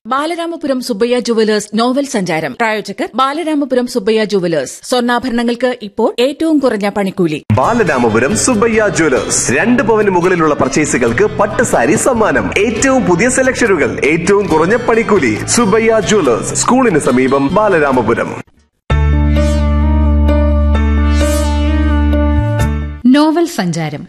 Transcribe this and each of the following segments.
Balaramapuram Subbaiah jewellers novel സഞ്ചാരം പ്രായോജകർ Balaramapuram Subbaiah jewellers സ്വർണ്ണാഭരണങ്ങൾക്ക് ഇപ്പോൾ ഏറ്റവും കുറഞ്ഞ പണിക്കൂലി ബാലരാമപുരം സുബ്ബയ്യ ജ്വല്ലേഴ്സ് രണ്ട് പവന് മുകളിലുള്ള പർച്ചേസുകൾക്ക് പട്ട് സാരി സമ്മാനം ഏറ്റവും പുതിയ സെലക്ഷനുകൾ ഏറ്റവും കുറഞ്ഞ പണിക്കൂലി സുബ്ബയ്യ ജ്വല്ലേഴ്സ് സ്കൂളിന് സമീപം ബാലരാമപുരം നോവൽ സഞ്ചാരം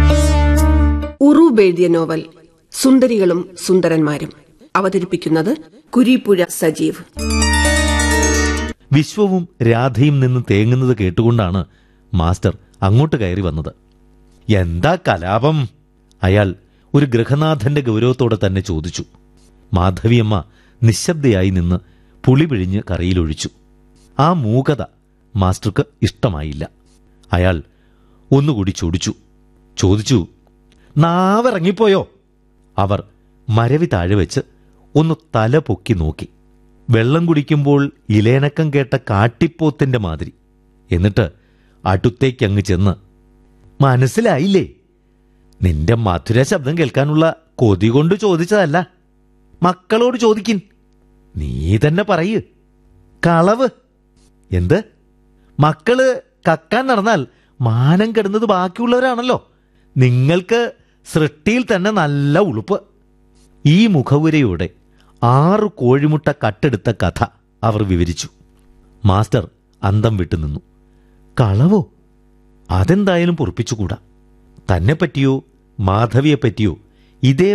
ഉറൂബ് എഴുതിയ നോവൽ സുന്ദരികളും സുന്ദരന്മാരും അവതരിപ്പിക്കുന്നത് കുരീപ്പുഴ സജീവ് വിശ്വവും രാധയും നിന്ന് തേങ്ങുന്നത് കേട്ടുകൊണ്ടാണ് മാസ്റ്റർ അങ്ങോട്ട് കയറി വന്നത് എന്താ കലാപം അയാൾ ഒരു ഗൃഹനാഥന്റെ ഗൗരവത്തോടെ തന്നെ ചോദിച്ചു മാധവിയമ്മ നിശബ്ദയായി നിന്ന് പുളി പിഴിഞ്ഞ് കറിയിലൊഴിച്ചു ആ മൂകത മാസ്റ്റർക്ക് ഇഷ്ടമായില്ല അയാൾ ഒന്നുകൂടി ചൊടിച്ചു ചോദിച്ചു നാവിറങ്ങിപ്പോയോ അവർ മരവി താഴെ വെച്ച് ഒന്ന് തല പൊക്കി നോക്കി വെള്ളം കുടിക്കുമ്പോൾ ഇലേണക്കം കേട്ട കാട്ടിപ്പോത്തിന്റെ മാതിരി എന്നിട്ട് അടുത്തേക്കങ്ങ് ചെന്ന് മനസ്സിലായില്ലേ നിന്റെ മധുര ശബ്ദം കേൾക്കാനുള്ള കൊതി കൊണ്ട് ചോദിച്ചതല്ല മക്കളോട് ചോദിക്കിൻ നീ തന്നെ പറയ് കളവ് എന്ത് മക്കള് കക്കാൻ നടന്നാൽ മാനം കെടുന്നത് ബാക്കിയുള്ളവരാണല്ലോ നിങ്ങൾക്ക് സൃഷ്ടിയിൽ തന്നെ നല്ല ഉളുപ്പ് ഈ മുഖവുരയോടെ ആറ് കോഴിമുട്ട കട്ടെടുത്ത കഥ അവർ വിവരിച്ചു മാസ്റ്റർ അന്തം വിട്ടുനിന്നു കളവോ അതെന്തായാലും പൊറപ്പിച്ചുകൂടാ തന്നെപ്പറ്റിയോ മാധവിയെപ്പറ്റിയോ ഇതേ